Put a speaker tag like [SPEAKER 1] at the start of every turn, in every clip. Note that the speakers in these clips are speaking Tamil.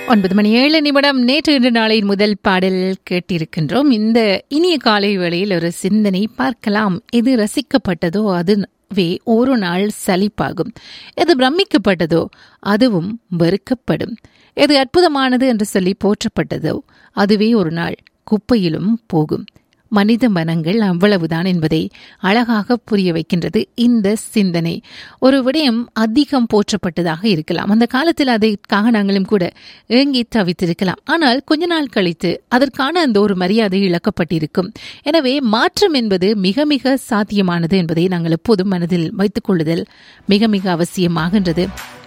[SPEAKER 1] ஒன்பது மணி ஏழு நிமிடம் நேற்று இன்று நாளின் முதல் பாடல் கேட்டிருக்கின்றோம் இந்த இனிய காலை வேளையில் ஒரு சிந்தனை பார்க்கலாம் எது ரசிக்கப்பட்டதோ அதுவே ஒரு நாள் சலிப்பாகும் எது பிரமிக்கப்பட்டதோ அதுவும் வெறுக்கப்படும் எது அற்புதமானது என்று சொல்லி போற்றப்பட்டதோ அதுவே ஒரு நாள் குப்பையிலும் போகும் மனித மனங்கள் அவ்வளவுதான் என்பதை அழகாக புரிய வைக்கின்றது இந்த சிந்தனை ஒரு விடயம் அதிகம் போற்றப்பட்டதாக இருக்கலாம் அந்த காலத்தில் அதற்காக நாங்களும் கூட ஏங்கி தவித்திருக்கலாம் ஆனால் கொஞ்ச நாள் கழித்து அதற்கான அந்த ஒரு மரியாதை இழக்கப்பட்டிருக்கும் எனவே மாற்றம் என்பது மிக மிக சாத்தியமானது என்பதை நாங்கள் எப்போதும் மனதில் வைத்துக் கொள்ளுதல் மிக மிக அவசியமாகின்றது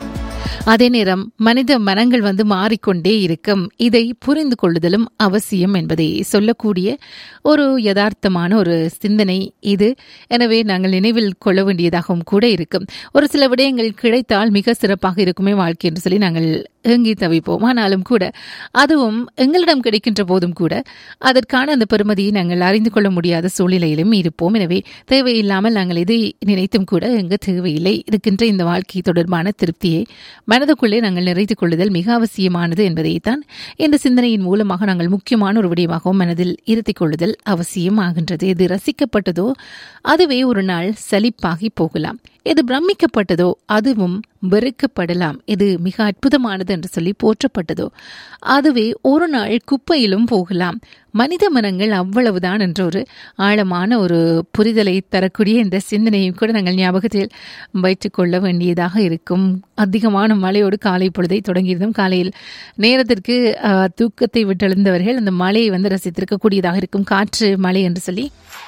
[SPEAKER 1] அதே நேரம் மனித மனங்கள் வந்து மாறிக்கொண்டே இருக்கும் இதை புரிந்து கொள்ளுதலும் அவசியம் என்பதை சொல்லக்கூடிய ஒரு யதார்த்தமான ஒரு சிந்தனை இது எனவே நாங்கள் நினைவில் கொள்ள வேண்டியதாகவும் கூட இருக்கும் ஒரு சில விடயங்கள் கிடைத்தால் மிக சிறப்பாக இருக்குமே வாழ்க்கை என்று சொல்லி நாங்கள் ஏங்கி தவிப்போம் ஆனாலும் கூட அதுவும் எங்களிடம் கிடைக்கின்ற போதும் கூட அதற்கான அந்த பெருமதியை நாங்கள் அறிந்து கொள்ள முடியாத சூழ்நிலையிலும் இருப்போம் எனவே தேவையில்லாமல் நாங்கள் இதை நினைத்தும் கூட எங்க தேவையில்லை இருக்கின்ற இந்த வாழ்க்கை தொடர்பான திருப்தியை மனதுக்குள்ளே நாங்கள் நிறைத்துக் கொள்ளுதல் மிக அவசியமானது என்பதைத்தான் இந்த சிந்தனையின் மூலமாக நாங்கள் முக்கியமான ஒரு விடயமாகவும் மனதில் இருத்திக் கொள்ளுதல் அவசியம் ஆகின்றது எது ரசிக்கப்பட்டதோ அதுவே ஒரு நாள் சலிப்பாகி போகலாம் எது பிரமிக்கப்பட்டதோ அதுவும் வெறுக்கப்படலாம் இது மிக அற்புதமானது என்று சொல்லி போற்றப்பட்டதோ அதுவே ஒரு நாள் குப்பையிலும் போகலாம் மனித மனங்கள் அவ்வளவுதான் என்ற ஒரு ஆழமான ஒரு புரிதலை தரக்கூடிய இந்த சிந்தனையும் கூட நாங்கள் ஞாபகத்தில் வைத்துக் கொள்ள வேண்டியதாக இருக்கும் அதிகமான மழையோடு காலை பொழுதை தொடங்கியிருந்தோம் காலையில் நேரத்திற்கு தூக்கத்தை விட்டெழுந்தவர்கள் அந்த மழையை வந்து ரசித்திருக்கக்கூடியதாக இருக்கும் காற்று மழை என்று சொல்லி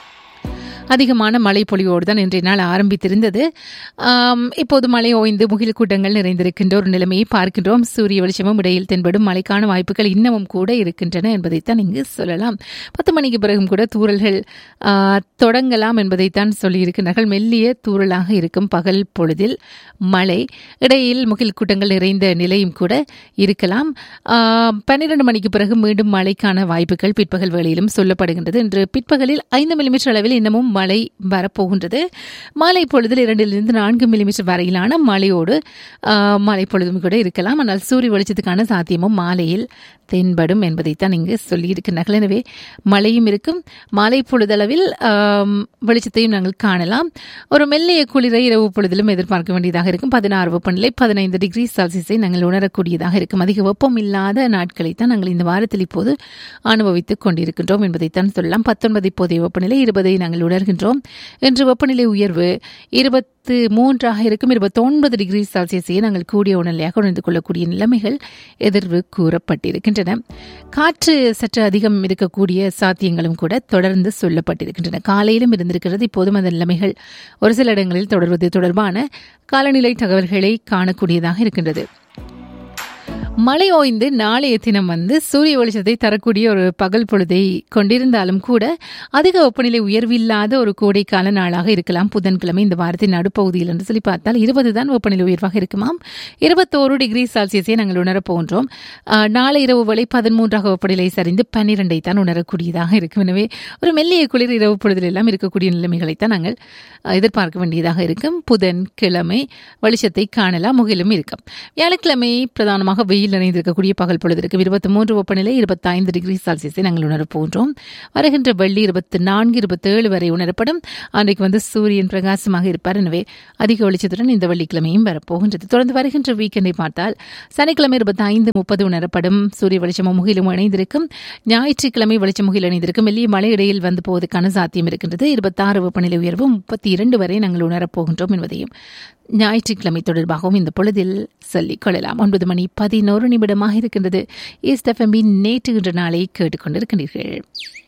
[SPEAKER 1] அதிகமான மழை பொழிவோடு தான் இன்றைய நாள் ஆரம்பித்திருந்தது இப்போது மழை ஓய்ந்து முகில் கூட்டங்கள் நிறைந்திருக்கின்ற ஒரு நிலைமையை பார்க்கின்றோம் சூரிய வெளிச்சமும் இடையில் தென்படும் மழைக்கான வாய்ப்புகள் இன்னமும் கூட இருக்கின்றன என்பதைத்தான் இங்கு சொல்லலாம் பத்து மணிக்கு பிறகும் கூட தூரல்கள் தொடங்கலாம் என்பதைத்தான் சொல்லியிருக்கிறார்கள் மெல்லிய தூரலாக இருக்கும் பகல் பொழுதில் மழை இடையில் முகில் கூட்டங்கள் நிறைந்த நிலையும் கூட இருக்கலாம் பன்னிரண்டு மணிக்கு பிறகு மீண்டும் மழைக்கான வாய்ப்புகள் பிற்பகல் வேளையிலும் சொல்லப்படுகின்றது இன்று பிற்பகலில் ஐந்து மில்லிமீட்டர் அளவில் இன்னமும் மழை வரப்போகின்றது மாலை பொழுதில் இரண்டிலிருந்து நான்கு மில்லிமீட்டர் வரையிலான மழையோடு மழை பொழுதும் கூட இருக்கலாம் ஆனால் சூரிய வெளிச்சத்துக்கான சாத்தியமும் மாலையில் தென்படும் என்பதைத்தான் இங்கு சொல்லியிருக்கிறார்கள் எனவே மழையும் இருக்கும் மாலை பொழுதளவில் வெளிச்சத்தையும் நாங்கள் காணலாம் ஒரு மெல்லிய குளிரை இரவு பொழுதிலும் எதிர்பார்க்க வேண்டியதாக இருக்கும் பதினாறு வெப்பநிலை பதினைந்து டிகிரி செல்சியஸை நாங்கள் உணரக்கூடியதாக இருக்கும் அதிக வெப்பம் இல்லாத நாட்களைத்தான் நாங்கள் இந்த வாரத்தில் இப்போது அனுபவித்துக் கொண்டிருக்கின்றோம் என்பதைத்தான் சொல்லலாம் பத்தொன்பது இப்போதைய வெப்பநிலை இருபதை நாங்கள் உணர்கின்றோம் இன்று வெப்பநிலை உயர்வு இருபத்து மூன்றாக இருக்கும் இருபத்தொன்பது டிகிரி செல்சியஸையே நாங்கள் கூடிய உணர்நிலையாக உணர்ந்து கொள்ளக்கூடிய நிலைமைகள் எதிர்வு கூறப்பட்டிருக்கின்றன காற்று சற்று அதிகம் இருக்கக்கூடிய சாத்தியங்களும் கூட தொடர்ந்து சொல்லப்பட்டிருக்கின்றன காலையிலும் இருந்திருக்கிறது இப்போதும் அந்த நிலைமைகள் ஒரு சில இடங்களில் தொடர்வது தொடர்பான காலநிலை தகவல்களை காணக்கூடியதாக இருக்கின்றது மழை ஓய்ந்து நாளைய தினம் வந்து சூரிய வெளிச்சத்தை தரக்கூடிய ஒரு பகல் பொழுதை கொண்டிருந்தாலும் கூட அதிக வெப்பநிலை உயர்வில்லாத ஒரு கோடைக்கால நாளாக இருக்கலாம் புதன்கிழமை இந்த வாரத்தின் நடுப்பகுதியில் என்று சொல்லி பார்த்தால் இருபது தான் வெப்பநிலை உயர்வாக இருக்குமாம் இருபத்தோரு டிகிரி செல்சியஸை நாங்கள் உணரப் போன்றோம் நாளை இரவு வரை பதிமூன்றாக வெப்பநிலை சரிந்து பன்னிரெண்டை தான் உணரக்கூடியதாக இருக்கும் எனவே ஒரு மெல்லிய குளிர் இரவு பொழுதில் எல்லாம் இருக்கக்கூடிய நிலைமைகளைத்தான் நாங்கள் எதிர்பார்க்க வேண்டியதாக இருக்கும் புதன் கிழமை வெளிச்சத்தை காணலாம் முகிலும் இருக்கும் வியாழக்கிழமை பிரதானமாக வெயில் வெயில் இணைந்திருக்கக்கூடிய பகல் பொழுது இருக்கும் இருபத்தி மூன்று வெப்பநிலை இருபத்தி ஐந்து டிகிரி செல்சியஸை நாங்கள் உணரப் போன்றோம் வருகின்ற வெள்ளி இருபத்தி நான்கு இருபத்தி ஏழு வரை உணரப்படும் அன்றைக்கு வந்து சூரியன் பிரகாசமாக இருப்பார் எனவே அதிக வெளிச்சத்துடன் இந்த வெள்ளிக்கிழமையும் வரப்போகின்றது தொடர்ந்து வருகின்ற வீக்கெண்டை பார்த்தால் சனிக்கிழமை இருபத்தி ஐந்து முப்பது உணரப்படும் சூரிய வெளிச்சமும் முகிலும் இணைந்திருக்கும் ஞாயிற்றுக்கிழமை வெளிச்சம் முகில் இணைந்திருக்கும் வெள்ளிய மழை இடையில் வந்து போவதற்கான சாத்தியம் இருக்கின்றது இருபத்தாறு வெப்பநிலை உயர்வு முப்பத்தி இரண்டு வரை நாங்கள் உணரப் போகின்றோம் என்பதையும் ஞாயிற்றுக்கிழமை தொடர்பாகவும் இந்த பொழுதில் சொல்லிக் கொள்ளலாம் ஒன்பது மணி பதினோரு நிமிடமாக இருக்கின்றது ஈஸ்ட் எஃப்எம்பி நேற்று இன்று நாளை கேட்டுக்கொண்டிருக்கின்றீர்கள்